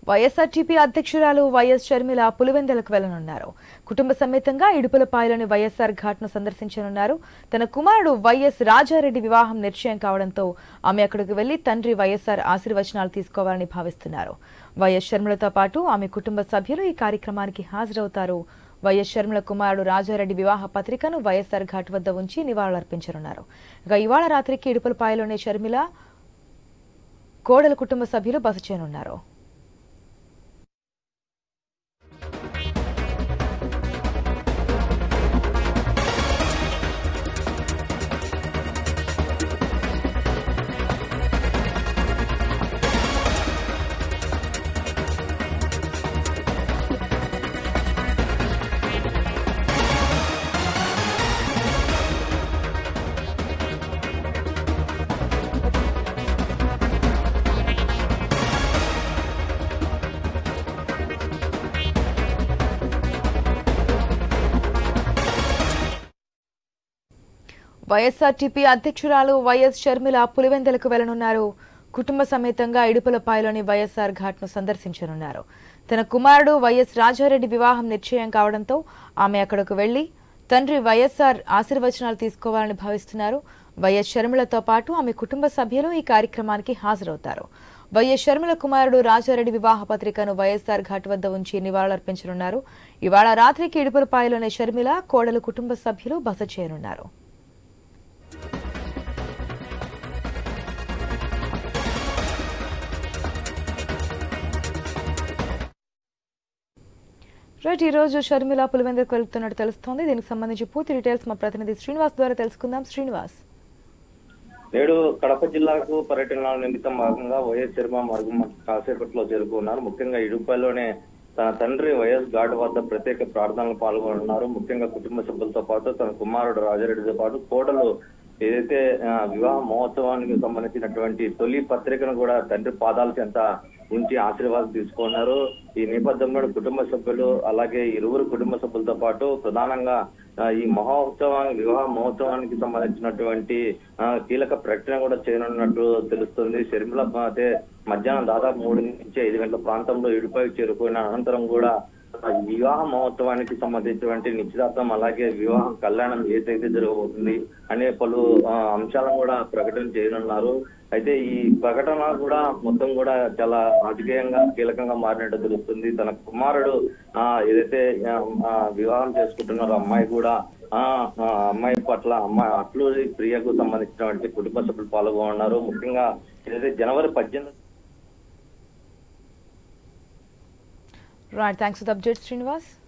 YSRTP అధ్యక్షురాలు YS Sharmila పులివెందలకు వెళ్లనున్నారు కుటుంబ సమేతంగా ఇడుపులపాయలోని వైఎస్ఆర్ ఘాట్ను సందర్శించనున్నారు తన కుమారుడు వైఎస్ రాజారెడ్డి వివాహం నిశ్చయం కావడంతో ఆమె అక్కడికి వెళ్లి తండ్రి వైఎస్ఆర్ ఆశీర్వచనాలు తీసుకోవాలని భావిస్తున్నారు వైఎస్ షర్మిలతో పాటు ఆమె కుటుంబ సభ్యులు ఈ కార్యక్రమానికి హాజరవుతారు వైఎస్ షర్మిల కుమారుడు రాజారెడ్డి వివాహ పత్రికను వైఎస్ఆర్ ఘాట్ వద్ద ఉంచి నివాళులర్పించనున్నారు ఇక ఇవాళ రాత్రికి ఇడుపులపాయలోని షర్మిల కోడల కుటుంబ సభ్యులు బస చేయనున్నారు వైఎస్ఆర్టీపీ అధ్యక్షురాలు వైఎస్ షర్మిల పులివెందలకు వెళ్లనున్నారు కుటుంబ సమేతంగా ఇడుపులపాయలోని వైఎస్ఆర్ ఘాట్ను సందర్శించనున్నారు తన కుమారుడు వైఎస్ రాజారెడ్డి వివాహం నిశ్చయం కావడంతో ఆమె అక్కడకు వెళ్లి తండ్రి వైఎస్ఆర్ ఆశీర్వచనాలు తీసుకోవాలని భావిస్తున్నారు వైఎస్ షర్మిలతో పాటు ఆమె కుటుంబ సభ్యులు ఈ కార్యక్రమానికి హాజరవుతారు వైఎస్ షర్మిల కుమారుడు రాజారెడ్డి వివాహ పత్రికను వైఎస్ఆర్ ఘాట్ వద్ద ఉంచి నివాళులర్పించనున్నారు ఇవాళ రాత్రికి ఇడుపులపాయలోని షర్మిల కోడలు కుటుంబ సభ్యులు బస చేయనున్నారు రైట్ ఈ రోజు షర్మిల పులివెందుకు వెళ్తున్నట్టు తెలుస్తోంది దీనికి సంబంధించి పూర్తి డీటెయిల్స్ మా ప్రతినిధి శ్రీనివాస్ ద్వారా తెలుసుకుందాం శ్రీనివాస్ నేడు కడప జిల్లాకు పర్యటన నిమిత్తం భాగంగా వైఎస్ శర్మ మార్గం కాసేపట్లో చేరుకున్నారు ముఖ్యంగా ఇడుపల్లోనే తన తండ్రి వైఎస్ ఘాట్ వద్ద ప్రత్యేక ప్రార్థనలు పాల్గొన్నారు ముఖ్యంగా కుటుంబ సభ్యులతో పాటు తన కుమారుడు రాజారెడ్డితో పాటు కోడలు ఏదైతే ఆ, వివాహ మహోత్సవానికి సంబంధించినటువంటి తొలి పత్రికను కూడా తండ్రి పాదాల చెంత ఉంచి ఆశీర్వాదం తీసుకున్నారు ఈ నేపథ్యంలో కుటుంబ సభ్యులు అలాగే ఇరువురు కుటుంబ సభ్యులతో పాటు ప్రధానంగా ఆ, ఈ మహోత్సవానికి వివాహ మహోత్సవానికి సంబంధించినటువంటి ఆ, కీలక ప్రకటన కూడా చేయనున్నట్టు తెలుస్తుంది షర్మిల అయితే మధ్యాహ్నం దాదాపు మూడు నుంచి ఐదు గంటల ప్రాంతంలో ఇడిపై చేరుకున్న అనంతరం కూడా ఆ, ఈ వివాహ మహోత్సవానికి సంబంధించినటువంటి నిశ్చితార్థం అలాగే వివాహ కళ్యాణం ఏదైతే జరగబోతుంది అనే పలు ఆ, అంశాలను కూడా ప్రకటన చేయనున్నారు అయితే ఈ ప్రకటన కూడా మొత్తం కూడా చాలా రాజకీయంగా కీలకంగా మారినట్టు తెలుస్తుంది తన కుమారుడు ఆ ఏదైతే ఆ, ఆ, వివాహం చేసుకుంటున్నారో అమ్మాయి కూడా ఆ ఆ అమ్మాయి పట్ల అమ్మాయి అట్లూరి ప్రియకు సంబంధించినటువంటి కుటుంబ సభ్యులు పాల్గొన్నారు ముఖ్యంగా ఏదైతే జనవరి పద్దెనిమిది right thanks for the update Srinivas